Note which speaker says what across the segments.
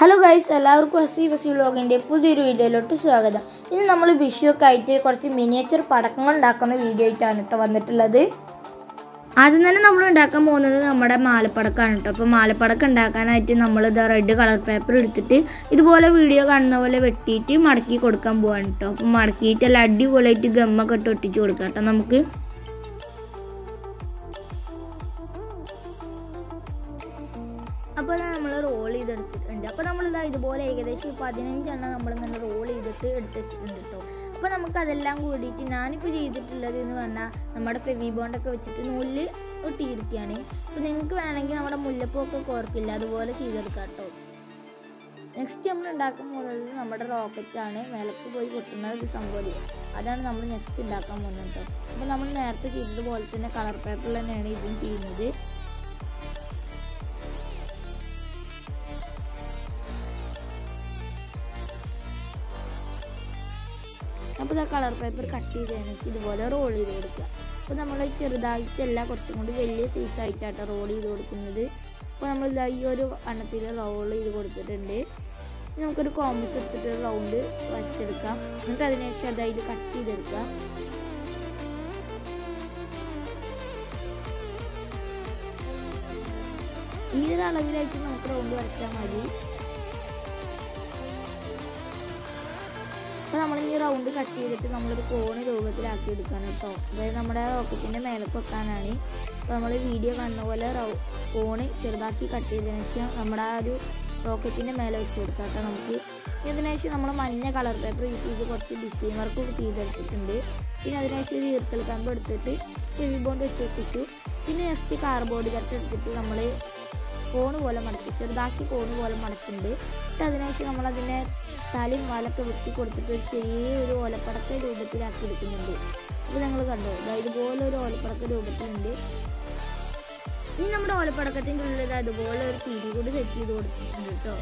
Speaker 1: hello guys എല്ലാവർക്കും ഹസി ബസി വ്ലോഗിൻ്റെ പുതിയൊരു വീഡിയോയിലോട്ട് സ്വാഗതം ഇന്ന് നമ്മൾ വിഷുവൊക്കെ ആയിട്ട് കുറച്ച് മിനിയേച്ചർ പടക്കങ്ങൾ ഉണ്ടാക്കുന്ന വീഡിയോ ആയിട്ടാണ് കേട്ടോ വന്നിട്ടുള്ളത് ആദ്യം തന്നെ നമ്മൾ ഉണ്ടാക്കാൻ പോകുന്നത് നമ്മുടെ മാലപ്പടക്കമാണ് കേട്ടോ അപ്പോൾ മാലപ്പടക്കം ഉണ്ടാക്കാനായിട്ട് നമ്മൾ ഇത് റെഡ് കളർ പേപ്പർ എടുത്തിട്ട് ഇതുപോലെ വീഡിയോ കാണുന്ന പോലെ വെട്ടിയിട്ട് മടക്കി കൊടുക്കാൻ പോവാണ് കേട്ടോ അപ്പോൾ മടക്കിയിട്ട് എല്ലാം അടിപൊളിയായിട്ട് ഗമ്മൊക്കെ ഇട്ട് ഒട്ടിച്ച് കൊടുക്കാം കേട്ടോ നമുക്ക് അപ്പോൾ നമ്മൾ റോൾ ചെയ്തെടുത്തിട്ടുണ്ട് അപ്പോൾ നമ്മളിതാ ഇതുപോലെ ഏകദേശം പതിനഞ്ചെണ്ണം നമ്മളിങ്ങനെ റോൾ ചെയ്തിട്ട് എടുത്ത് വെച്ചിട്ടുണ്ട് കേട്ടോ അപ്പോൾ നമുക്ക് അതെല്ലാം കൂടിയിട്ട് ഞാനിപ്പോൾ ചെയ്തിട്ടുള്ളത് എന്ന് പറഞ്ഞാൽ നമ്മുടെ ഫെവി ബോണ്ടൊക്കെ വെച്ചിട്ട് നൂലിൽ ഒട്ടിയിരിക്കുകയാണ് അപ്പോൾ നിങ്ങൾക്ക് വേണമെങ്കിൽ നമ്മുടെ മുല്ലപ്പൂവൊക്കെ കോർക്കില്ല അതുപോലെ ചെയ്തെടുക്കാം കേട്ടോ നെക്സ്റ്റ് നമ്മൾ ഉണ്ടാക്കാൻ പോകുന്നത് നമ്മുടെ റോക്കറ്റാണ് മേലക്ക് പോയി കൊട്ടുന്ന ഒരു സംഭവം അതാണ് നമ്മൾ നെക്സ്റ്റ് ഉണ്ടാക്കാൻ പോകുന്നത് കേട്ടോ അപ്പോൾ നമ്മൾ നേരത്തെ ചെയ്തതുപോലെ തന്നെ കളർ പേപ്പറിൽ തന്നെയാണ് ഇതും ചെയ്യുന്നത് അപ്പോൾ ആ കളർ പേപ്പർ കട്ട് ചെയ്ത് എനിക്ക് ഇതുപോലെ റോൾ ചെയ്ത് കൊടുക്കുക അപ്പോൾ നമ്മൾ ചെറുതായിട്ടല്ല കുറച്ചും കൂടി വലിയ സൈസ് ആയിട്ടാട്ടോ റോൾ ചെയ്ത് കൊടുക്കുന്നത് അപ്പോൾ നമ്മൾ ഇതാ ഈ ഒരു വണ്ണത്തിൽ റോൾ ചെയ്ത് കൊടുത്തിട്ടുണ്ട് ഇനി നമുക്കൊരു കോമ്പസ് എടുത്തിട്ട് ഒരു റൗണ്ട് വരച്ചെടുക്കാം എന്നിട്ട് അതിനുശേഷം അത് അതിൽ കട്ട് ചെയ്തെടുക്കാം ഈ ഒരു അളവിലായിട്ട് നമുക്ക് റൗണ്ട് വരച്ചാൽ മതി അപ്പോൾ നമ്മൾ ഈ റൗണ്ട് കട്ട് ചെയ്തിട്ട് നമ്മളൊരു കോണ് രൂപത്തിലാക്കി എടുക്കണം കേട്ടോ അതായത് നമ്മുടെ റോക്കറ്റിൻ്റെ മേലേക്ക് വെക്കാനാണ് അപ്പോൾ നമ്മൾ വീഡിയോ കാണുന്ന പോലെ റൗ കോണ് ചെറുതാക്കി കട്ട് ചെയ്തതിന് ശേഷം നമ്മുടെ ആ ഒരു റോക്കറ്റിൻ്റെ മേലെ വെച്ച് കൊടുക്കാം കേട്ടോ നമുക്ക് ഇതിന് ശേഷം നമ്മൾ മഞ്ഞ കളർ പേപ്പർ യൂസ് ചെയ്ത് കുറച്ച് ഡിസൈൻ വർക്ക് ചെയ്തെടുത്തിട്ടുണ്ട് പിന്നെ അതിനുശേഷം ഒരു ഈർക്കൽ കമ്പ് എടുത്തിട്ട് ചെവി ബോണ്ട് വെച്ച് ഒട്ടിച്ചു പിന്നെ ജസ്റ്റ് കാർബോർഡ് കട്ട് എടുത്തിട്ട് നമ്മൾ കോണ് പോലെ മടക്കി ചെറുതാക്കി കോണ് പോലെ മടക്കുന്നുണ്ട് എന്നിട്ട് അതിനുശേഷം നമ്മളതിനെ തലയും വാലൊക്കെ വെട്ടി കൊടുത്തിട്ട് ഒരു ചെറിയൊരു ഓലപ്പടക്ക രൂപത്തിലാക്കി എടുക്കുന്നുണ്ട് അപ്പോൾ ഞങ്ങൾ കണ്ടു ഇതുപോലെ ഒരു ഓലപ്പടക്ക രൂപത്തിലുണ്ട് ഇനി നമ്മുടെ ഓലപ്പടക്കത്തിൻ്റെ ഉള്ളിൽ അതുപോലെ ഒരു തിരി കൂടി സെറ്റ് ചെയ്ത് കൊടുത്തിട്ടുണ്ട് കേട്ടോ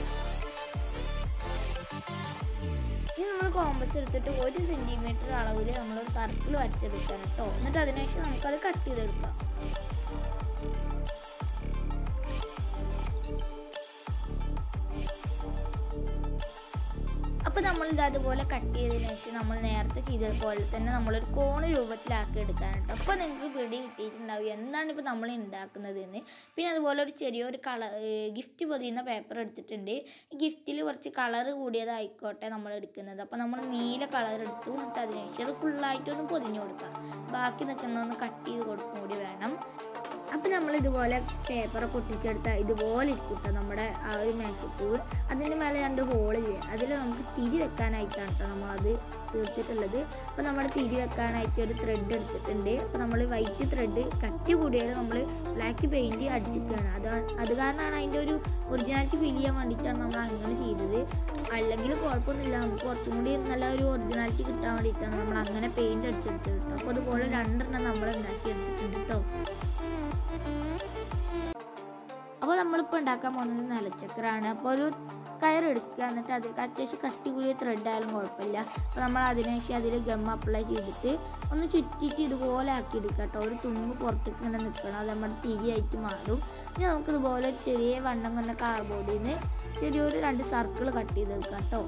Speaker 1: ഇനി നമ്മൾ കോമ്പസ് എടുത്തിട്ട് ഒരു സെൻറ്റിമീറ്റർ അളവിൽ നമ്മളൊരു സർക്കിൾ വരച്ചെടുക്കണം കേട്ടോ എന്നിട്ട് അതിനുശേഷം നമുക്കത് കട്ട് ചെയ്തെടുക്കാം അപ്പോൾ നമ്മൾ ഇത് അതുപോലെ കട്ട് ചെയ്തതിന് ശേഷം നമ്മൾ നേരത്തെ ചെയ്തതുപോലെ തന്നെ നമ്മളൊരു കോണ് രൂപത്തിലാക്കി എടുക്കാൻ കേട്ടോ അപ്പോൾ നിങ്ങൾക്ക് പിടി കിട്ടിയിട്ടുണ്ടാവും എന്താണ് ഇപ്പോൾ നമ്മൾ ഉണ്ടാക്കുന്നത് എന്ന് പിന്നെ അതുപോലെ ഒരു ചെറിയൊരു കളർ ഗിഫ്റ്റ് പൊതിയുന്ന പേപ്പർ എടുത്തിട്ടുണ്ട് ഈ ഗിഫ്റ്റിൽ കുറച്ച് കളർ കൂടിയതായിക്കോട്ടെ നമ്മൾ എടുക്കുന്നത് അപ്പോൾ നമ്മൾ നീല കളർ എടുത്തു എന്നിട്ട് അതിന് ശേഷം അത് ഫുള്ളായിട്ടൊന്ന് പൊതിഞ്ഞു കൊടുക്കാം ബാക്കി നിൽക്കുന്നതൊന്ന് കട്ട് ചെയ്ത് കൊടുക്കും കൂടി വേണം അപ്പം നമ്മൾ ഇതുപോലെ പേപ്പർ പൊട്ടിച്ചെടുത്ത ഇതുപോലെ ഇരിക്കട്ടോ നമ്മുടെ ആ ഒരു മേശപ്പൂവ് അതിൻ്റെ മേലെ രണ്ട് ഹോളില്ലേ അതിൽ നമുക്ക് തിരി വെക്കാനായിട്ടാണ് കേട്ടോ നമ്മളത് തീർത്തിട്ടുള്ളത് അപ്പോൾ നമ്മൾ തിരി വെക്കാനായിട്ട് ഒരു ത്രെഡ് എടുത്തിട്ടുണ്ട് അപ്പോൾ നമ്മൾ വൈറ്റ് ത്രെഡ് കട്ടി കൂടിയത് നമ്മൾ ബ്ലാക്ക് പെയിൻറ്റ് അടിച്ചിട്ടാണ് അത് അത് കാരണമാണ് അതിൻ്റെ ഒരു ഒറിജിനാലിറ്റി ഫീൽ ചെയ്യാൻ വേണ്ടിയിട്ടാണ് നമ്മൾ അങ്ങനെ ചെയ്തത് അല്ലെങ്കിൽ കുഴപ്പമൊന്നുമില്ല നമുക്ക് കുറച്ചും കൂടി നല്ല ഒരു ഒറിജിനാലിറ്റി കിട്ടാൻ വേണ്ടിയിട്ടാണ് നമ്മൾ അങ്ങനെ പെയിൻറ്റ് അടിച്ചെടുത്തത് കേട്ടോ അപ്പോൾ അതുപോലെ രണ്ടെണ്ണം നമ്മൾ ഉണ്ടാക്കി എടുത്തിട്ടുണ്ട് കേട്ടോ അപ്പോൾ നമ്മളിപ്പോൾ ഉണ്ടാക്കാൻ പോകുന്നത് നിലച്ചക്രാണ് അപ്പോൾ ഒരു കയറെടുക്കുക എന്നിട്ട് അത് അത്യാവശ്യം കട്ടി കൂടിയ ത്രെഡ് ആയാലും കുഴപ്പമില്ല അപ്പോൾ നമ്മൾ അതിനുശേഷം അതിൽ ഗം അപ്ലൈ ചെയ്തിട്ട് ഒന്ന് ചുറ്റിയിട്ട് ഇതുപോലെ ആക്കി എടുക്കുക കേട്ടോ ഒരു തുമ്പ് പുറത്തേക്ക് ഇങ്ങനെ നിൽക്കണം അത് നമ്മുടെ തിരിയായിട്ട് മാറും ഇനി നമുക്കിതുപോലെ ഒരു ചെറിയ വണ്ണം കൊണ്ട കാർബോർഡിൽ നിന്ന് ചെറിയൊരു രണ്ട് സർക്കിൾ കട്ട് ചെയ്തെടുക്കാം കേട്ടോ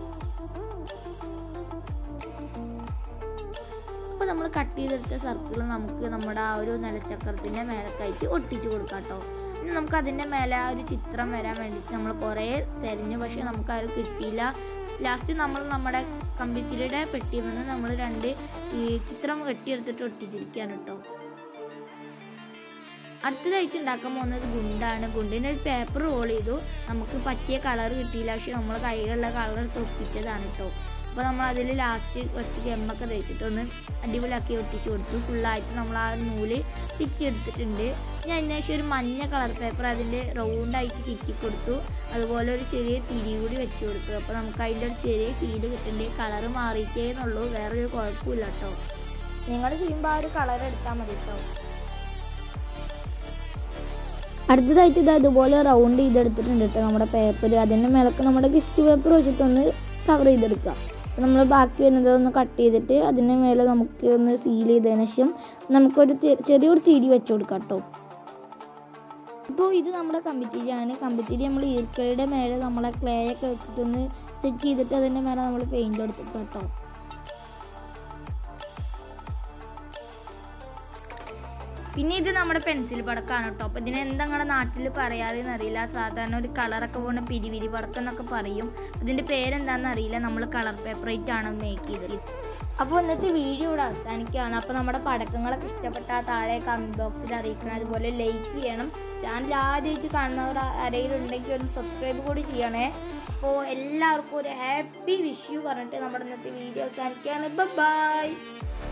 Speaker 1: അപ്പോൾ നമ്മൾ കട്ട് ചെയ്തെടുത്ത സർക്കിൾ നമുക്ക് നമ്മുടെ ആ ഒരു നിലച്ചക്രത്തിൻ്റെ മേലക്കായിട്ട് ഒട്ടിച്ച് കൊടുക്കാം കേട്ടോ ഇനി നമുക്ക് അതിൻ്റെ മേലെ ആ ഒരു ചിത്രം വരാൻ വേണ്ടിയിട്ട് നമ്മൾ കുറേ തിരഞ്ഞു പക്ഷേ നമുക്ക് അത് കിട്ടിയില്ല ലാസ്റ്റ് നമ്മൾ നമ്മുടെ കമ്പിത്തിരിയുടെ പെട്ടിയിൽ നിന്ന് നമ്മൾ രണ്ട് ഈ ചിത്രം വെട്ടിയെടുത്തിട്ട് ഒട്ടിച്ചിരിക്കുകയാണ് കേട്ടോ അടുത്തതായിട്ട് ഉണ്ടാക്കാൻ പോകുന്നത് ഗുണ്ടാണ് ഗുണ്ടിൻ്റെ ഒരു പേപ്പർ റോൾ ചെയ്തു നമുക്ക് പറ്റിയ കളർ കിട്ടിയില്ല പക്ഷെ നമ്മൾ കയ്യിലുള്ള കളർ തൊപ്പിച്ചതാണ് കേട്ടോ അപ്പോൾ നമ്മൾ അതിൽ ലാസ്റ്റ് കുറച്ച് ഗമ്മൊക്കെ തേച്ചിട്ട് ഒന്ന് അടിപൊളിയാക്കി ഒട്ടിച്ച് കൊടുത്തു ഫുള്ളായിട്ട് നമ്മൾ ആ നൂല് ചുറ്റി എടുത്തിട്ടുണ്ട് ഞാൻ അതിന് ശേഷം ഒരു മഞ്ഞ കളർ പേപ്പർ അതിൻ്റെ റൗണ്ടായിട്ട് ചുറ്റി കൊടുത്തു അതുപോലെ ഒരു ചെറിയ തിരി കൂടി വെച്ച് കൊടുത്തു അപ്പോൾ നമുക്ക് അതിൻ്റെ ഒരു ചെറിയ ഫീല് കിട്ടേണ്ട കളർ മാറിയിട്ടേ എന്നുള്ളൂ വേറൊരു കുഴപ്പമില്ല കേട്ടോ നിങ്ങൾ ചെയ്യുമ്പോൾ ആ ഒരു കളർ എടുത്താൽ മതി കേട്ടോ അടുത്തതായിട്ട് ഇത് അതുപോലെ റൗണ്ട് ചെയ്തെടുത്തിട്ടുണ്ട് കേട്ടോ നമ്മുടെ പേപ്പർ അതിൻ്റെ മേലൊക്കെ നമ്മുടെ ഗിഫ്റ്റ് പേപ്പർ വെച്ചിട്ടൊന്ന് കവർ ചെയ്തെടുക്കുക നമ്മൾ ബാക്കി വരുന്നത് ഒന്ന് കട്ട് ചെയ്തിട്ട് അതിൻ്റെ മേലെ നമുക്ക് ഒന്ന് സീൽ ചെയ്തതിന് ശേഷം നമുക്കൊരു ചെറിയൊരു തിരി വെച്ച് കൊടുക്കാം കേട്ടോ ഇപ്പോൾ ഇത് നമ്മുടെ കമ്പിത്തിരിയാണ് കമ്പിത്തിരി നമ്മൾ ഈർക്കയുടെ മേലെ നമ്മളെ ക്ലേ ഒക്കെ വെച്ചിട്ടൊന്ന് സെറ്റ് ചെയ്തിട്ട് അതിൻ്റെ മേലെ നമ്മൾ പെയിൻറ് കൊടുത്തിട്ട് കേട്ടോ പിന്നെ ഇത് നമ്മുടെ പെൻസിൽ പടക്കമാണ് കേട്ടോ അപ്പോൾ ഇതിന് എന്താ നിങ്ങളുടെ നാട്ടിൽ പറയാറെന്ന് അറിയില്ല സാധാരണ ഒരു കളറൊക്കെ പോകുന്ന പിരിവിരി പടക്കം എന്നൊക്കെ പറയും ഇതിൻ്റെ പേരെന്താണെന്ന് അറിയില്ല നമ്മൾ കളർ പേപ്പറേറ്റ് ആണ് മേക്ക് ചെയ്തത് അപ്പോൾ ഇന്നത്തെ വീഡിയോ ഇവിടെ അവസാനിക്കുകയാണ് അപ്പോൾ നമ്മുടെ പടക്കങ്ങളൊക്കെ ഇഷ്ടപ്പെട്ടാൽ താഴെ കമൻറ്റ് ബോക്സിൽ അറിയിക്കണം അതുപോലെ ലൈക്ക് ചെയ്യണം ചാനൽ ആദ്യമായിട്ട് കാണുന്നവർ ആരെങ്കിലും ഉണ്ടെങ്കിൽ ഒന്ന് സബ്സ്ക്രൈബ് കൂടി ചെയ്യണേ അപ്പോൾ എല്ലാവർക്കും ഒരു ഹാപ്പി വിഷു പറഞ്ഞിട്ട് നമ്മുടെ ഇന്നത്തെ വീഡിയോ അവസാനിക്കുകയാണ് ബൈ